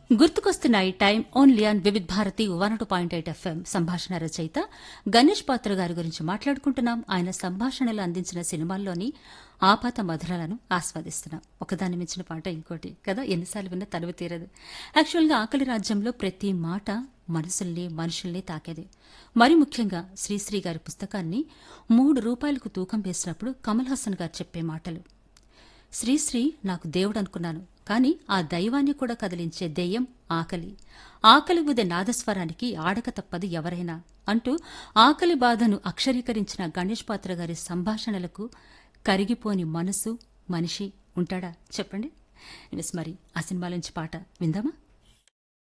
గుర్తుకొస్తున్నాయి time only on Vividh Bharati one two point eight FM సంభాషణ రచయిత గణేష్ పాత్ర గారి గురించి మాట్లాడుకుంటున్నాం ఆయన సంభాషణలు అందించిన సినిమాల్లోని ఆపాత మధురాలను ఆస్వాదిస్తున్నాం ఒకదాన్ని మించిన పాట ఇంకోటి కదా ఎన్నిసార్లు విన్నా తలువ తీరదు యాక్చువల్గా ఆకలి రాజ్యంలో ప్రతి మాట మనసుల్ని మనుషుల్ని తాకేది మరి ముఖ్యంగా శ్రీశ్రీ గారి పుస్తకాన్ని మూడు రూపాయలకు తూకం వేసినప్పుడు కమల్ హాసన్ గారు చెప్పే మాటలు శ్రీశ్రీ నాకు దేవుడు అనుకున్నాను కానీ ఆ దైవాన్ని కూడా కదిలించే దెయ్యం ఆకలి ఆకలి ఉదే నాదస్వరానికి ఆడక తప్పదు ఎవరైనా అంటూ ఆకలి బాధను అక్షరీకరించిన గణేష్ పాత్ర గారి సంభాషణలకు కరిగిపోని మనసు మనిషి ఉంటాడా చెప్పండి ఎస్ మరి ఆ సినిమా నుంచి పాట విందామా